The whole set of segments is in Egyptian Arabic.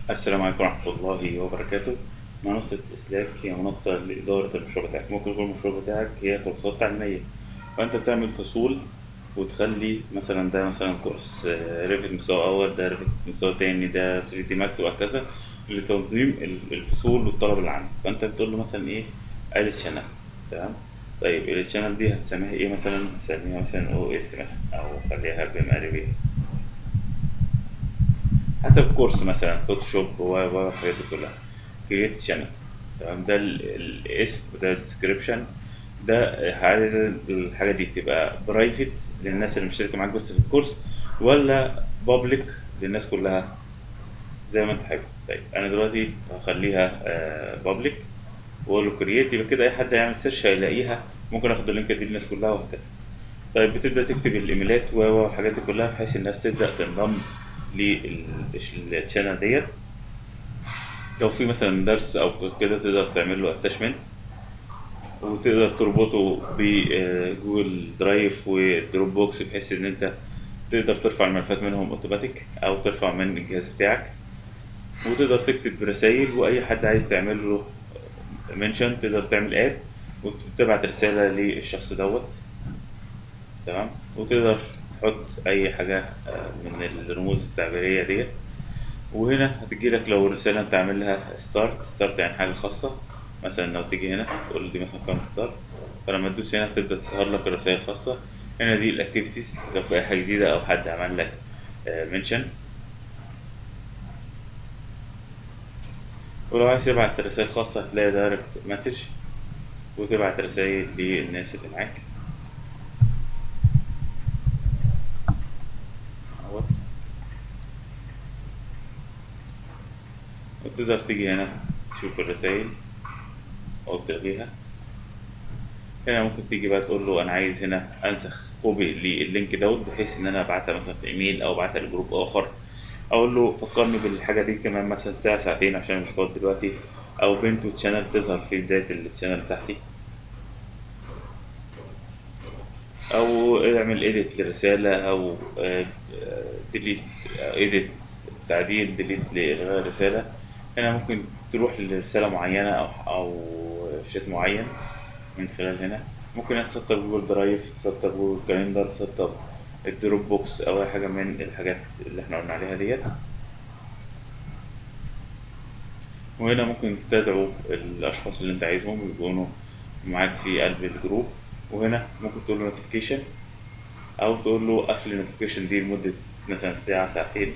السلام عليكم ورحمة الله وبركاته منصة إسلاك هي منصة لإدارة المشروع بتاعك ممكن يكون المشروع بتاعك هي كورسات تعليمية فأنت تعمل فصول وتخلي مثلا ده مثلا كورس ريفت مستوى أول ده ريفت مستوى تاني ده 3 دي ماكس وهكذا لتنظيم ال- الفصول والطلب اللي عندك فأنت بتقول له مثلا إيه ادي شانل تمام طيب الشانل دي هتسميها إيه مثلا هتسميها مثلا أو إس مثلا أو خليها بمقلب بيها حسب الكورس مثلا فوتوشوب و و الحاجات دي كلها كرييت شانل تمام ده ال- الاسم ده الديسكريبشن ده عايز الحاجه دي تبقى برايفت للناس اللي مشتركه معاك بس في الكورس ولا بابليك للناس كلها زي ما انت حابب طيب انا دلوقتي هخليها بابليك واقول له كرييت يبقى كده اي حد هيعمل سيرش هيلاقيها ممكن اخد اللينك دي للناس كلها وهكذا طيب بتبدا تكتب الايميلات و و والحاجات دي كلها بحيث الناس تبدا تنضم للشانل ديت لو في مثلا درس او كده تقدر تعمل له اتاشمنت وتقدر تربطه بجوجل درايف ودروب بوكس بحيث ان انت تقدر ترفع الملفات منهم اوتوماتيك او ترفع من الجهاز بتاعك وتقدر تكتب رسائل واي حد عايز تعمل له منشن تقدر تعمل اد وتبعت رسالة للشخص دوت تمام وتقدر تحط اي حاجة آه، من الرموز التعبيرية ديت وهنا هتجي لك لو الرسالة انت عامل لها ستارت ستارت يعني حاجة خاصة مثلا لو تيجي هنا تقول له دي مثلا كام ستارت فلما تدوس هنا تبدأ تظهر لك الرسائل الخاصة هنا دي الاكتيفيتيز لو في اي حاجة جديدة او حد عمل لك منشن ولو عايز تبعت رسائل خاصة هتلاقي دايركت مسج وتبعت رسائل للناس اللي معاك اهوت وتقدر تيجي هنا تشوف الرسائل او تلغيها هنا ممكن تيجي بقى تقول له انا عايز هنا انسخ كوبي لللينك دوت بحيث ان انا ابعتها مثلا في ايميل او ابعتها لجروب اخر اقول له فكرني بالحاجه دي كمان مثلا ساعه ساعتين عشان مش فاضي دلوقتي او بنت وتشانل تظهر في بدايه التشانل بتاعتي او اعمل اديت لرساله او ديليت اديت تعديل ديليت لالغاء الرساله هنا ممكن تروح لرساله معينه او او شات معين من خلال هنا ممكن تسطب جوجل درايف تسطب جوجل كالندر تسطب الدروب بوكس او اي حاجه من الحاجات اللي احنا قلنا عليها ديت وهنا ممكن تدعو الاشخاص اللي انت عايزهم يكونوا معاك في قلب الجروب وهنا ممكن تقول له نوتيفيكيشن او تقول له قفل النوتيفيكيشن دي لمده مثلا ساعه ساعتين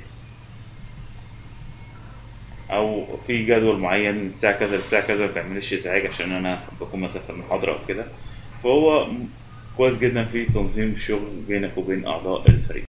او في جدول معين من الساعه كذا للساعه كذا ما تعملش ازعاج عشان انا بكون مثلا في المحاضره او كده فهو كويس جدا في تنظيم الشغل بينك وبين اعضاء الفريق